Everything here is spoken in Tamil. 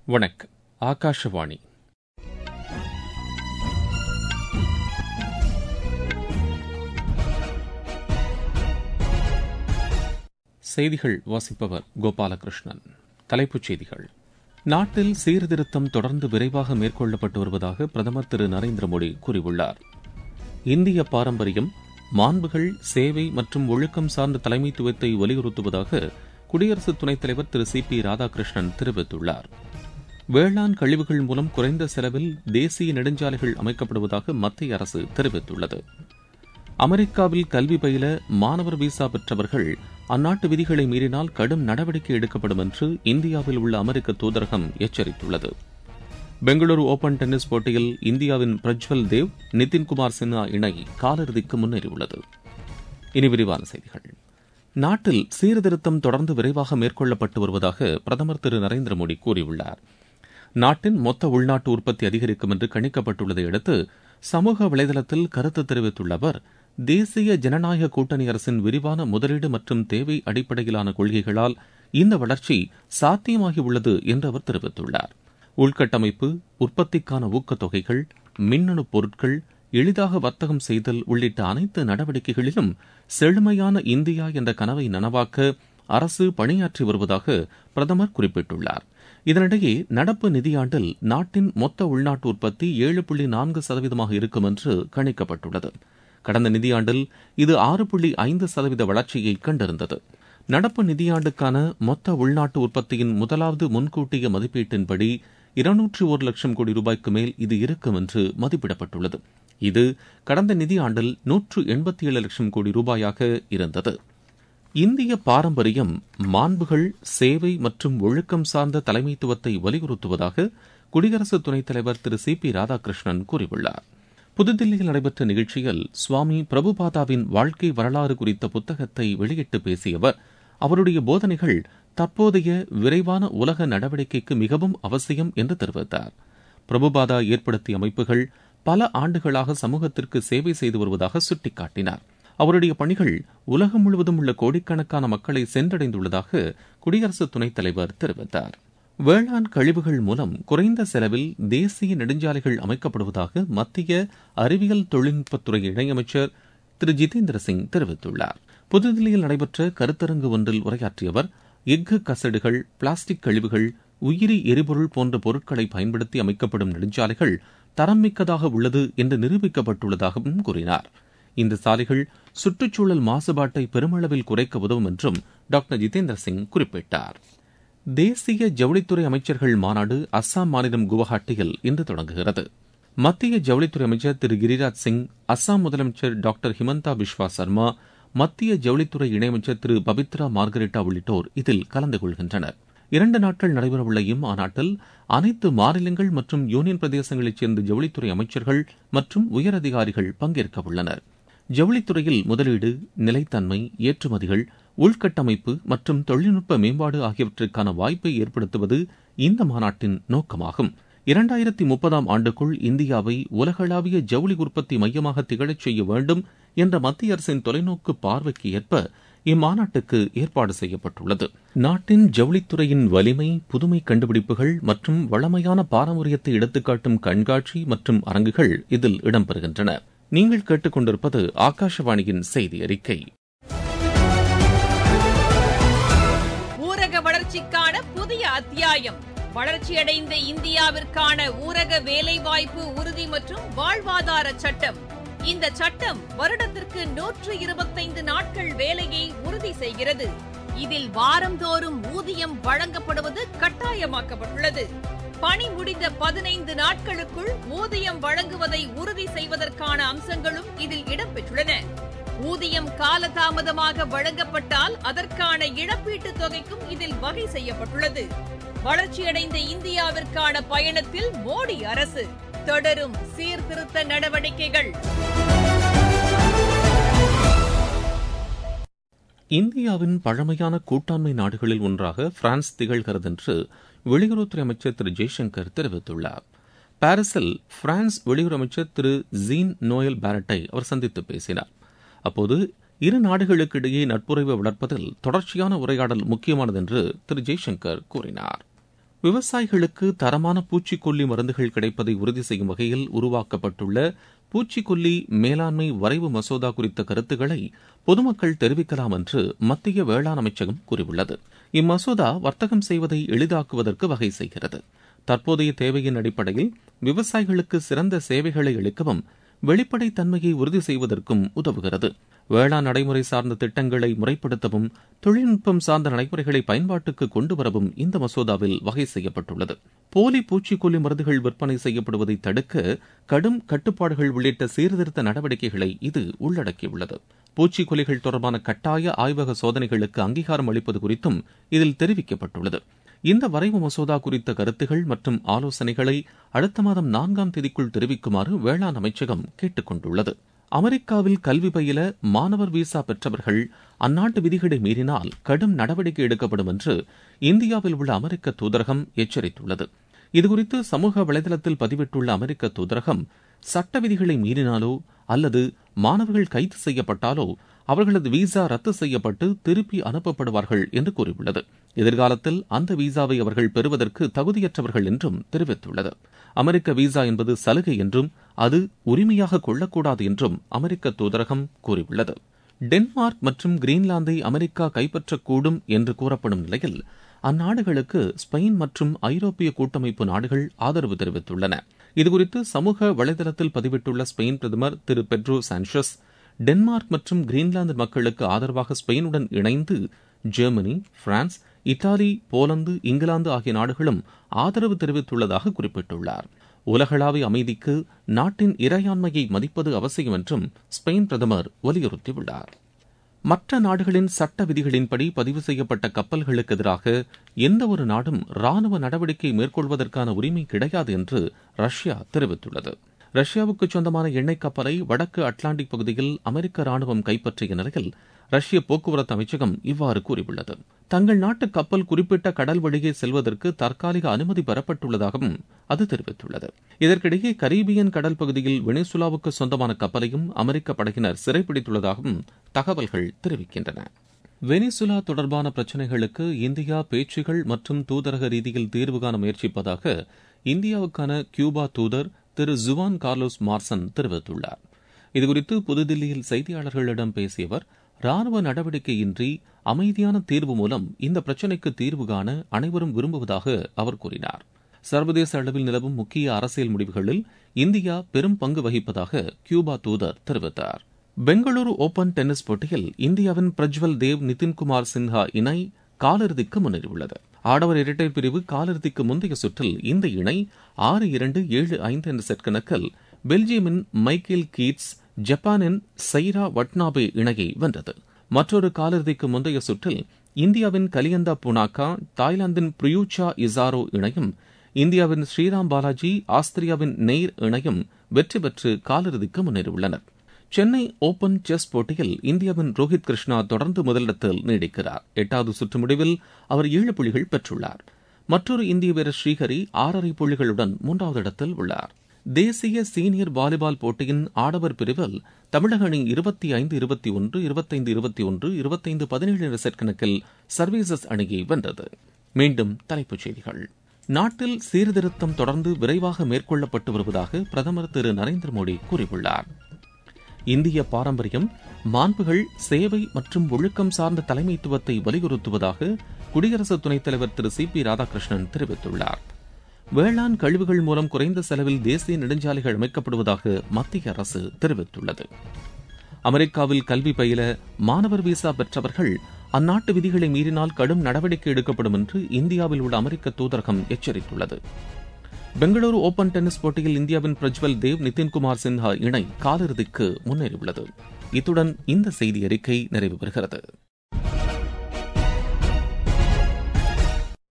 வணக்கம் ஆகாஷவாணி செய்திகள் வாசிப்பவர் கோபாலகிருஷ்ணன் தலைப்புச் செய்திகள் நாட்டில் சீர்திருத்தம் தொடர்ந்து விரைவாக மேற்கொள்ளப்பட்டு வருவதாக பிரதமர் திரு நரேந்திர மோடி கூறியுள்ளார் இந்திய பாரம்பரியம் மாண்புகள் சேவை மற்றும் ஒழுக்கம் சார்ந்த தலைமைத்துவத்தை வலியுறுத்துவதாக குடியரசு துணைத் தலைவர் திரு சி பி ராதாகிருஷ்ணன் தெரிவித்துள்ளார் வேளாண் கழிவுகள் மூலம் குறைந்த செலவில் தேசிய நெடுஞ்சாலைகள் அமைக்கப்படுவதாக மத்திய அரசு தெரிவித்துள்ளது அமெரிக்காவில் கல்வி பயில மாணவர் விசா பெற்றவர்கள் அந்நாட்டு விதிகளை மீறினால் கடும் நடவடிக்கை எடுக்கப்படும் என்று இந்தியாவில் உள்ள அமெரிக்க தூதரகம் எச்சரித்துள்ளது பெங்களூரு ஓபன் டென்னிஸ் போட்டியில் இந்தியாவின் பிரஜ்வல் தேவ் நிதின்குமார் சின்ஹா இணை காலிறுதிக்கு முன்னேறியுள்ளது இனி விரிவான செய்திகள் நாட்டில் சீர்திருத்தம் தொடர்ந்து விரைவாக மேற்கொள்ளப்பட்டு வருவதாக பிரதமர் திரு நரேந்திர மோடி கூறியுள்ளார் நாட்டின் மொத்த உள்நாட்டு உற்பத்தி அதிகரிக்கும் என்று கணிக்கப்பட்டுள்ளதை அடுத்து சமூக வலைதளத்தில் கருத்து தெரிவித்துள்ள அவர் தேசிய ஜனநாயக கூட்டணி அரசின் விரிவான முதலீடு மற்றும் தேவை அடிப்படையிலான கொள்கைகளால் இந்த வளர்ச்சி சாத்தியமாகியுள்ளது என்று அவர் தெரிவித்துள்ளார் உள்கட்டமைப்பு உற்பத்திக்கான ஊக்கத்தொகைகள் மின்னணு பொருட்கள் எளிதாக வர்த்தகம் செய்தல் உள்ளிட்ட அனைத்து நடவடிக்கைகளிலும் செழுமையான இந்தியா என்ற கனவை நனவாக்க அரசு பணியாற்றி வருவதாக பிரதமர் குறிப்பிட்டுள்ளார் இதனிடையே நடப்பு நிதியாண்டில் நாட்டின் மொத்த உள்நாட்டு உற்பத்தி ஏழு புள்ளி நான்கு சதவீதமாக இருக்கும் என்று கணிக்கப்பட்டுள்ளது கடந்த நிதியாண்டில் இது ஆறு புள்ளி ஐந்து சதவீத வளர்ச்சியை கண்டிருந்தது நடப்பு நிதியாண்டுக்கான மொத்த உள்நாட்டு உற்பத்தியின் முதலாவது முன்கூட்டிய மதிப்பீட்டின்படி இருநூற்று ஒரு லட்சம் கோடி ரூபாய்க்கு மேல் இது இருக்கும் என்று மதிப்பிடப்பட்டுள்ளது இது கடந்த நிதியாண்டில் நூற்று எண்பத்தி ஏழு லட்சம் கோடி ரூபாயாக இருந்தது இந்திய பாரம்பரியம் மாண்புகள் சேவை மற்றும் ஒழுக்கம் சார்ந்த தலைமைத்துவத்தை வலியுறுத்துவதாக குடியரசு துணைத் தலைவர் திரு சி பி ராதாகிருஷ்ணன் கூறியுள்ளார் புதுதில்லியில் நடைபெற்ற நிகழ்ச்சியில் சுவாமி பிரபுபாதாவின் வாழ்க்கை வரலாறு குறித்த புத்தகத்தை வெளியிட்டு பேசிய அவர் அவருடைய போதனைகள் தற்போதைய விரைவான உலக நடவடிக்கைக்கு மிகவும் அவசியம் என்று தெரிவித்தார் பிரபுபாதா ஏற்படுத்திய அமைப்புகள் பல ஆண்டுகளாக சமூகத்திற்கு சேவை செய்து வருவதாக சுட்டிக்காட்டினார் அவருடைய பணிகள் உலகம் முழுவதும் உள்ள கோடிக்கணக்கான மக்களை சென்றடைந்துள்ளதாக குடியரசு துணைத் தலைவர் தெரிவித்தார் வேளாண் கழிவுகள் மூலம் குறைந்த செலவில் தேசிய நெடுஞ்சாலைகள் அமைக்கப்படுவதாக மத்திய அறிவியல் தொழில்நுட்பத்துறை இணையமைச்சர் திரு ஜிதேந்திர சிங் தெரிவித்துள்ளார் புதுதில்லியில் நடைபெற்ற கருத்தரங்கு ஒன்றில் உரையாற்றிய அவர் எஃகு கசடுகள் பிளாஸ்டிக் கழிவுகள் உயிரி எரிபொருள் போன்ற பொருட்களை பயன்படுத்தி அமைக்கப்படும் நெடுஞ்சாலைகள் தரம் மிக்கதாக உள்ளது என்று நிரூபிக்கப்பட்டுள்ளதாகவும் கூறினார் இந்த சாலைகள் சுற்றுச்சூழல் மாசுபாட்டை பெருமளவில் குறைக்க உதவும் என்றும் டாக்டர் ஜிதேந்திர சிங் குறிப்பிட்டார் தேசிய ஜவுளித்துறை அமைச்சர்கள் மாநாடு அஸ்ஸாம் மாநிலம் குவஹாட்டியில் இன்று தொடங்குகிறது மத்திய ஜவுளித்துறை அமைச்சர் திரு கிரிராஜ் சிங் அஸ்ஸாம் முதலமைச்சர் டாக்டர் ஹிமந்தா பிஸ்வா சர்மா மத்திய ஜவுளித்துறை இணையமைச்சர் திரு பபித்ரா மார்கரெட்டா உள்ளிட்டோர் இதில் கலந்து கொள்கின்றனர் இரண்டு நாட்கள் நடைபெறவுள்ள இம்மாநாட்டில் அனைத்து மாநிலங்கள் மற்றும் யூனியன் பிரதேசங்களைச் சேர்ந்த ஜவுளித்துறை அமைச்சர்கள் மற்றும் உயரதிகாரிகள் பங்கேற்க உள்ளனர் ஜவுளித்துறையில் முதலீடு நிலைத்தன்மை ஏற்றுமதிகள் உள்கட்டமைப்பு மற்றும் தொழில்நுட்ப மேம்பாடு ஆகியவற்றுக்கான வாய்ப்பை ஏற்படுத்துவது இந்த மாநாட்டின் நோக்கமாகும் இரண்டாயிரத்தி முப்பதாம் ஆண்டுக்குள் இந்தியாவை உலகளாவிய ஜவுளி உற்பத்தி மையமாக திகழச் செய்ய வேண்டும் என்ற மத்திய அரசின் தொலைநோக்கு பார்வைக்கு ஏற்ப இம்மாநாட்டுக்கு ஏற்பாடு செய்யப்பட்டுள்ளது நாட்டின் ஜவுளித்துறையின் வலிமை புதுமை கண்டுபிடிப்புகள் மற்றும் வளமையான பாரம்பரியத்தை எடுத்துக்காட்டும் கண்காட்சி மற்றும் அரங்குகள் இதில் இடம்பெறுகின்றன நீங்கள் கேட்டுக்கொண்டிருப்பது ஆகாஷவாணியின் செய்தி அறிக்கை ஊரக வளர்ச்சிக்கான புதிய அத்தியாயம் வளர்ச்சியடைந்த இந்தியாவிற்கான ஊரக வேலைவாய்ப்பு உறுதி மற்றும் வாழ்வாதார சட்டம் இந்த சட்டம் வருடத்திற்கு நூற்று இருபத்தைந்து நாட்கள் வேலையை உறுதி செய்கிறது இதில் வாரந்தோறும் ஊதியம் வழங்கப்படுவது கட்டாயமாக்கப்பட்டுள்ளது பணி முடிந்த பதினைந்து நாட்களுக்குள் ஊதியம் வழங்குவதை உறுதி செய்வதற்கான அம்சங்களும் இதில் இடம்பெற்றுள்ளன ஊதியம் காலதாமதமாக வழங்கப்பட்டால் அதற்கான இழப்பீட்டுத் தொகைக்கும் இதில் வகை செய்யப்பட்டுள்ளது வளர்ச்சியடைந்த இந்தியாவிற்கான பயணத்தில் மோடி அரசு தொடரும் சீர்திருத்த நடவடிக்கைகள் இந்தியாவின் பழமையான கூட்டாண்மை நாடுகளில் ஒன்றாக பிரான்ஸ் திகழ்கிறது என்று வெளியுறவுத்துறை அமைச்சர் திரு ஜெய்சங்கர் தெரிவித்துள்ளார் பாரிஸில் பிரான்ஸ் வெளியுறவு அமைச்சர் திரு ஜீன் நோயல் பாரட்டை அவர் சந்தித்து பேசினார் அப்போது இரு நாடுகளுக்கிடையே நட்புறவை வளர்ப்பதில் தொடர்ச்சியான உரையாடல் முக்கியமானது என்று திரு ஜெய்சங்கர் கூறினார் விவசாயிகளுக்கு தரமான பூச்சிக்கொல்லி மருந்துகள் கிடைப்பதை உறுதி செய்யும் வகையில் உருவாக்கப்பட்டுள்ள பூச்சிக்கொல்லி மேலாண்மை வரைவு மசோதா குறித்த கருத்துக்களை பொதுமக்கள் தெரிவிக்கலாம் என்று மத்திய வேளாண் அமைச்சகம் கூறியுள்ளது இம்மசோதா வர்த்தகம் செய்வதை எளிதாக்குவதற்கு வகை செய்கிறது தற்போதைய தேவையின் அடிப்படையில் விவசாயிகளுக்கு சிறந்த சேவைகளை அளிக்கவும் வெளிப்படைத்தன்மையை உறுதி செய்வதற்கும் உதவுகிறது வேளாண் நடைமுறை சார்ந்த திட்டங்களை முறைப்படுத்தவும் தொழில்நுட்பம் சார்ந்த நடைமுறைகளை பயன்பாட்டுக்கு கொண்டுவரவும் இந்த மசோதாவில் வகை செய்யப்பட்டுள்ளது போலி பூச்சிக்கொல்லி மருந்துகள் விற்பனை செய்யப்படுவதை தடுக்க கடும் கட்டுப்பாடுகள் உள்ளிட்ட சீர்திருத்த நடவடிக்கைகளை இது உள்ளடக்கியுள்ளது பூச்சிக்கொல்லிகள் தொடர்பான கட்டாய ஆய்வக சோதனைகளுக்கு அங்கீகாரம் அளிப்பது குறித்தும் இதில் தெரிவிக்கப்பட்டுள்ளது இந்த வரைவு மசோதா குறித்த கருத்துகள் மற்றும் ஆலோசனைகளை அடுத்த மாதம் நான்காம் தேதிக்குள் தெரிவிக்குமாறு வேளாண் அமைச்சகம் கேட்டுக் கொண்டுள்ளது அமெரிக்காவில் கல்வி பயில மாணவர் விசா பெற்றவர்கள் அந்நாட்டு விதிகளை மீறினால் கடும் நடவடிக்கை எடுக்கப்படும் என்று இந்தியாவில் உள்ள அமெரிக்க தூதரகம் எச்சரித்துள்ளது இதுகுறித்து சமூக வலைதளத்தில் பதிவிட்டுள்ள அமெரிக்க தூதரகம் சட்ட விதிகளை மீறினாலோ அல்லது மாணவர்கள் கைது செய்யப்பட்டாலோ அவர்களது விசா ரத்து செய்யப்பட்டு திருப்பி அனுப்பப்படுவார்கள் என்று கூறியுள்ளது எதிர்காலத்தில் அந்த விசாவை அவர்கள் பெறுவதற்கு தகுதியற்றவர்கள் என்றும் தெரிவித்துள்ளது அமெரிக்க விசா என்பது சலுகை என்றும் அது உரிமையாக கொள்ளக்கூடாது என்றும் அமெரிக்க தூதரகம் கூறியுள்ளது டென்மார்க் மற்றும் கிரீன்லாந்தை அமெரிக்கா கைப்பற்றக்கூடும் என்று கூறப்படும் நிலையில் அந்நாடுகளுக்கு ஸ்பெயின் மற்றும் ஐரோப்பிய கூட்டமைப்பு நாடுகள் ஆதரவு தெரிவித்துள்ளன இதுகுறித்து சமூக வலைதளத்தில் பதிவிட்டுள்ள ஸ்பெயின் பிரதமர் திரு பெட்ரோ சான்ஷஸ் டென்மார்க் மற்றும் கிரீன்லாந்து மக்களுக்கு ஆதரவாக ஸ்பெயினுடன் இணைந்து Germany France Italy Poland England ஆகிய நாடுகளும் ஆதரவு தெரிவித்துள்ளதாக குறிப்பிட்டுள்ளார் உலகளாவிய அமைதிக்கு நாட்டின் இறையாண்மையை மதிப்பது அவசியம் என்றும் ஸ்பெயின் பிரதமர் வலியுறுத்தியுள்ளார் மற்ற நாடுகளின் சட்ட விதிகளின்படி பதிவு செய்யப்பட்ட கப்பல்களுக்கு எதிராக எந்த ஒரு நாடும் ராணுவ நடவடிக்கை மேற்கொள்வதற்கான உரிமை கிடையாது என்று ரஷ்யா தெரிவித்துள்ளது ரஷ்யாவுக்கு சொந்தமான எண்ணெய் கப்பலை வடக்கு அட்லாண்டிக் பகுதியில் அமெரிக்க ராணுவம் கைப்பற்றிய நிலையில் ரஷ்ய போக்குவரத்து அமைச்சகம் இவ்வாறு கூறியுள்ளது தங்கள் நாட்டு கப்பல் குறிப்பிட்ட கடல் வழியே செல்வதற்கு தற்காலிக அனுமதி பெறப்பட்டுள்ளதாகவும் அது தெரிவித்துள்ளது இதற்கிடையே கரீபியன் கடல் பகுதியில் வெனிசுலாவுக்கு சொந்தமான கப்பலையும் அமெரிக்க படையினர் சிறைப்பிடித்துள்ளதாகவும் தகவல்கள் தெரிவிக்கின்றன வெனிசுலா தொடர்பான பிரச்சினைகளுக்கு இந்தியா பேச்சுகள் மற்றும் தூதரக ரீதியில் தீர்வு காண முயற்சிப்பதாக இந்தியாவுக்கான கியூபா தூதர் திரு ஜுவான் கார்லோஸ் மார்சன் தெரிவித்துள்ளார் இதுகுறித்து புதுதில்லியில் செய்தியாளர்களிடம் பேசிய அவர் ராணுவ நடவடிக்கையின்றி அமைதியான தீர்வு மூலம் இந்த பிரச்சினைக்கு தீர்வு காண அனைவரும் விரும்புவதாக அவர் கூறினார் சர்வதேச அளவில் நிலவும் முக்கிய அரசியல் முடிவுகளில் இந்தியா பெரும் பங்கு வகிப்பதாக கியூபா தூதர் தெரிவித்தார் பெங்களூரு ஓபன் டென்னிஸ் போட்டியில் இந்தியாவின் பிரஜ்வல் தேவ் நிதின்குமார் சின்ஹா இணை காலிறுதிக்கு முன்னேறியுள்ளது ஆடவர் இரட்டையர் பிரிவு காலிறுதிக்கு முந்தைய சுற்றில் இந்த இணை ஆறு இரண்டு ஏழு ஐந்து என்ற செட் கணக்கில் பெல்ஜியமின் மைக்கேல் கீட்ஸ் ஜப்பானின் சைரா வட்னாபே இணையை வென்றது மற்றொரு காலிறுதிக்கு முந்தைய சுற்றில் இந்தியாவின் கலியந்தா புனாக்கா தாய்லாந்தின் பிரியூச்சா இசாரோ இணையும் இந்தியாவின் ஸ்ரீராம் பாலாஜி ஆஸ்திரியாவின் நெய்ர் இணையும் வெற்றி பெற்று காலிறுதிக்கு முன்னேறியுள்ளனர் சென்னை ஓபன் செஸ் போட்டியில் இந்தியாவின் ரோஹித் கிருஷ்ணா தொடர்ந்து முதலிடத்தில் நீடிக்கிறார் எட்டாவது சுற்று முடிவில் அவர் ஏழு புள்ளிகள் பெற்றுள்ளார் மற்றொரு இந்திய வீரர் ஸ்ரீஹரி ஆறரை புள்ளிகளுடன் மூன்றாவது இடத்தில் உள்ளார் தேசிய சீனியர் வாலிபால் போட்டியின் ஆடவர் பிரிவில் தமிழக அணி இருபத்தி ஐந்து இருபத்தி ஒன்று இருபத்தைந்து இருபத்தி ஒன்று இருபத்தைந்து பதினேழு என்ற செட் கணக்கில் சர்வீசஸ் அணியை வென்றது மீண்டும் தலைப்புச் செய்திகள் நாட்டில் சீர்திருத்தம் தொடர்ந்து விரைவாக மேற்கொள்ளப்பட்டு வருவதாக பிரதமர் திரு நரேந்திர மோடி கூறியுள்ளார் இந்திய பாரம்பரியம் மாண்புகள் சேவை மற்றும் ஒழுக்கம் சார்ந்த தலைமைத்துவத்தை வலியுறுத்துவதாக குடியரசு துணைத் தலைவர் திரு சி பி ராதாகிருஷ்ணன் தெரிவித்துள்ளார் வேளாண் கழிவுகள் மூலம் குறைந்த செலவில் தேசிய நெடுஞ்சாலைகள் அமைக்கப்படுவதாக மத்திய அரசு தெரிவித்துள்ளது அமெரிக்காவில் கல்வி பயில மாணவர் விசா பெற்றவர்கள் அந்நாட்டு விதிகளை மீறினால் கடும் நடவடிக்கை எடுக்கப்படும் என்று இந்தியாவில் உள்ள அமெரிக்க தூதரகம் எச்சரித்துள்ளது பெங்களூரு ஓபன் டென்னிஸ் போட்டியில் இந்தியாவின் பிரஜ்வல் தேவ் நிதின்குமார் சின்ஹா இணை காலிறுதிக்கு முன்னேறியுள்ளது இத்துடன் இந்த செய்தி அறிக்கை நிறைவு பெறுகிறது